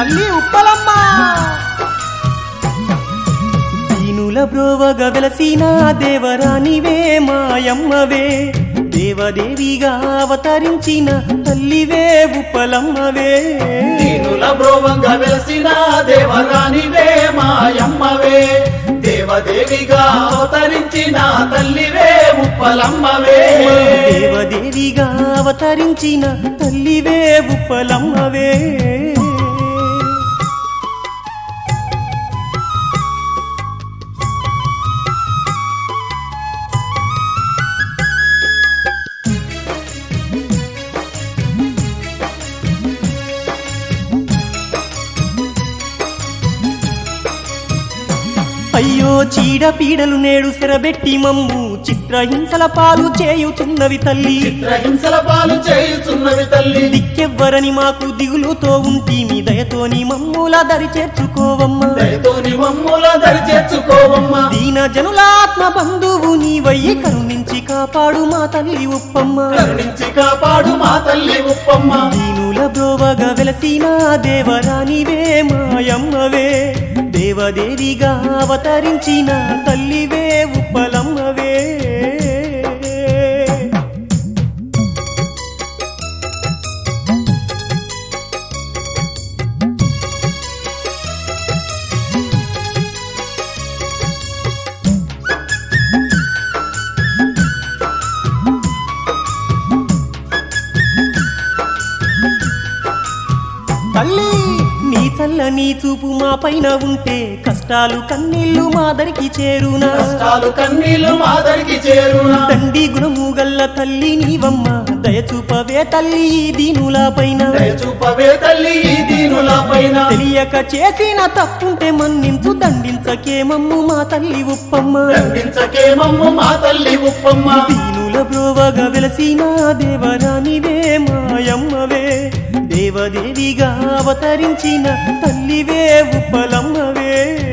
తల్లి ఉప్పలమ్మ దీనుల బ్రోవగ వెలసిన దేవరానివే మాయమ్మవే దేవదేవిగా అవతరించిన తల్లివే ఉప్పలమ్మవే దీనుల బ్రోవంగా వెలసిన దేవరానివే మాయమ్మవే దేవదేవిగా అవతరించిన తల్లివే ఉప్పలమ్మవే దేవదేవిగా అవతరించిన తల్లివే ఉప్పలమ్మవే అయ్యో చీడ పీడలు నేడు సెరబెట్టి మమ్ము చిత్రహింసల పాలు చేయుచున్నవి తల్లి చిత్రహింసల పాలు చేయుచున్నవి తల్లి దిక్కెవ్వరని మాకు దిగులుతో ఉంటి మీ దయతోని మమ్ముల దరి చేర్చుకోవమ్మా దయతోని మమ్ముల దరి చేర్చుకోవమ్మా దీన జనుల ఆత్మ బంధువు నీవయ్యి కరుణించి కాపాడు మా తల్లి ఉప్పమ్మ కరుణించి కాపాడు మా తల్లి ఉప్పమ్మ దీనుల బ్రోవగా వెలసిన దేవరానివే మాయమ్మవే దేవదేవిగా అవతరించిన తల్లివే ఉప్పలమ్మవే తల్లి నీ చల్లని చూపు మా పైన ఉంటే కష్టాలు కన్నీళ్లు మాదరికి చేరునా కష్టాలు కన్నీళ్లు మాదరికి చేరునా తండ్రి గుణము గల్ల తల్లి నీవమ్మ దయచూపవే తల్లి ఈ దీనుల పైన దయచూపవే తల్లి ఈ దీనుల పైన తెలియక చేసిన తప్పుంటే మన్నించు దండించకే మమ్ము మా తల్లి ఉప్పమ్మ దండించకే మమ్ము మా తల్లి ఉప్పమ్మ దీనుల బ్రోవగా వెలసిన దేవరానివే మాయమ్మవే దేవదేవిగా అవతరించిన తల్లివే ఉప్పలమ్మవే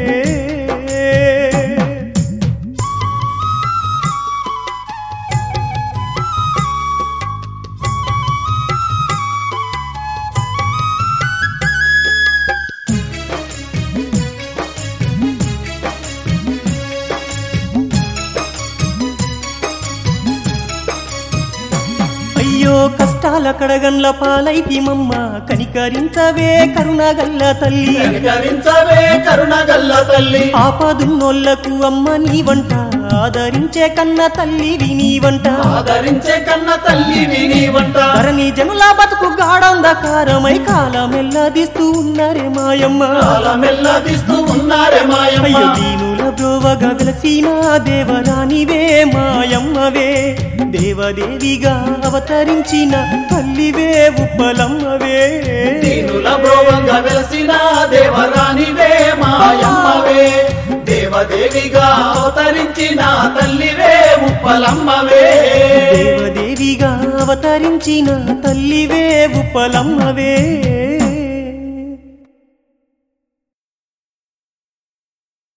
అయ్యో కష్టాల కడగండ్ల పాలైతి మమ్మ కనికరించవే కరుణగల్ల తల్లి కనికరించవే కరుణ గల్ల తల్లి ఆపదున్నోళ్లకు అమ్మ నీ వంట ఆదరించే కన్న తల్లి నీ వంట ఆదరించే కన్న తల్లి విని వంట ధరణి జనుల బతుకు గాఢంధకారమై కాలమెల్లదిస్తూ ఉన్నారే మాయమ్మ కాలమెల్లదిస్తూ ఉన్నారే మాయమ్మ అయ్యో దీనుల బ్రోవగా వెలసిన దేవరానివే మాయమ్మవే దేవదేవిగా అవతరించిన తల్లివే ఉప్పలమ్మవే దీనుల బ్రోవంగా వెలసిన దేవరానివే మాయమ్మవే దేవదేవిగా అవతరించిన తల్లివే ఉప్పలమ్మవే దేవదేవిగా అవతరించిన తల్లివే ఉప్పలమ్మవే